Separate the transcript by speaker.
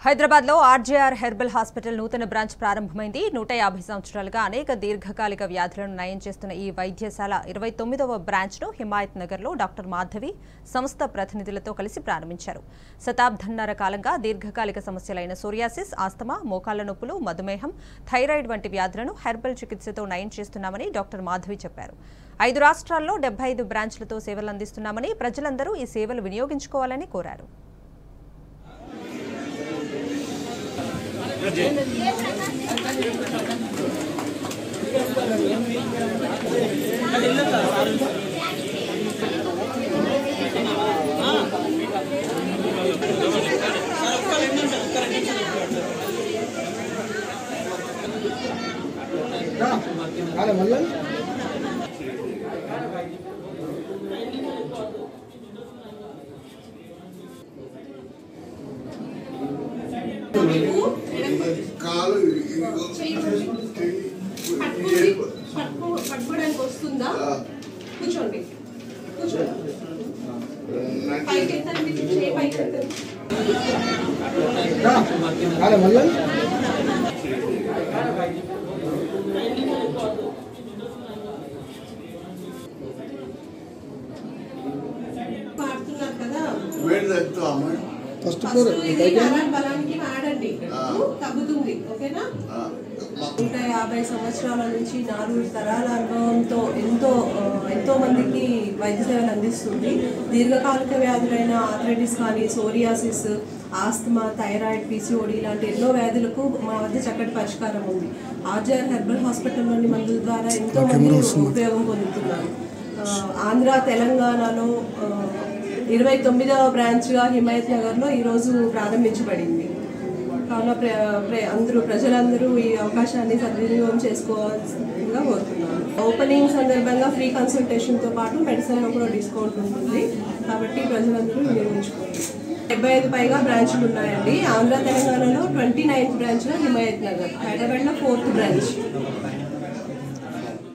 Speaker 1: హైదరాబాద్ లో RJR herbal hospital నూతన branch ప్రారంభమైంది నూట యాభై సంవత్సరాలుగా అనేక దీర్ఘకాలిక వ్యాధులను నయం చేస్తున్న ఈ వైద్యశాల ఇరవై తొమ్మిదవ బ్రాంచ్ ను హిమాయత్ నగర్ లో డాక్టర్ మాధవి సంస్థ ప్రతినిధులతో కలిసి ప్రారంభించారు శతాబ్దన్నర కాలంగా దీర్ఘకాలిక సమస్యలైన సోరియాసిస్ ఆస్తమా మోకాళ్ల నొప్పులు మధుమేహం థైరాయిడ్ వంటి వ్యాధులను హెర్బల్ చికిత్సతో నయం చేస్తున్నామని డాక్టర్ మాధవి చెప్పారు ఐదు రాష్ట్రాల్లో డెబ్బై ఐదు బ్రాంచ్లతో సేవలు అందిస్తున్నామని ప్రజలందరూ ఈ సేవలు వినియోగించుకోవాలని కోరారు
Speaker 2: కాలే మళ్ళీ
Speaker 3: కాలు
Speaker 4: పట్టుకోండి పట్టుకో పట్టుకోవడానికి వస్తుందా కూర్చోండి కూర్చోండి పైకి ఎత్తండి మీ చేయి పైకి ఎత్తండి
Speaker 2: కాలే మళ్ళీ
Speaker 4: పాడుతున్నారు కదా
Speaker 3: వేడి తగ్గుతావు అమ్మాయి
Speaker 2: ఫస్ట్ ఫ్లోర్
Speaker 4: ఫస్ట్ ఇది నరాల బలానికి వాడండి తగ్గుతుంది ఓకేనా నూట యాభై సంవత్సరాల నుంచి నాలుగు తరాల అనుభవంతో ఎంతో ఆ, ఎంతో మందికి వైద్య సేవలు అందిస్తుంది దీర్ఘకాలిక వ్యాధులైన ఆథరైటిస్ కానీ సోరియాసిస్ ఆస్తమా థైరాయిడ్ పీసీఓడి ఇలాంటి ఎన్నో వ్యాధులకు మా వద్ద చక్కటి పరిష్కారం ఉంది ఆర్జీఆర్ హెర్బల్ హాస్పిటల్లోని మందుల ద్వారా ఎంతో మంది ఉపయోగం పొందుతున్నారు ఆ, ఆంధ్ర తెలంగాణలో ఆ, ఇరవై తొమ్మిదవ బ్రాంచ్గా హిమాయత్ నగర్లో ఈరోజు ప్రారంభించబడింది కావున ప్ర ప్ర- అందరూ ప్రజలందరూ ఈ అవకాశాన్ని సద్వినియోగం చేసుకోవాల్సిందిగా కోరుతున్నాను ఓపెనింగ్ సందర్భంగా ఫ్రీ కన్సల్టేషన్తో పాటు మెడిసిన్లో కూడా డిస్కౌంట్ ఉంటుంది కాబట్టి ప్రజలందరూ వినియోగించుకోండి డెబ్బై ఐదు పైగా బ్రాంచ్లు ఉన్నాయండి ఆంధ్ర తెలంగాణలో ట్వంటీ నైన్త్ బ్రాంచ్గా హిమాయత్ నగర్ హైదరాబాద్లో ఫోర్త్ బ్రాంచ్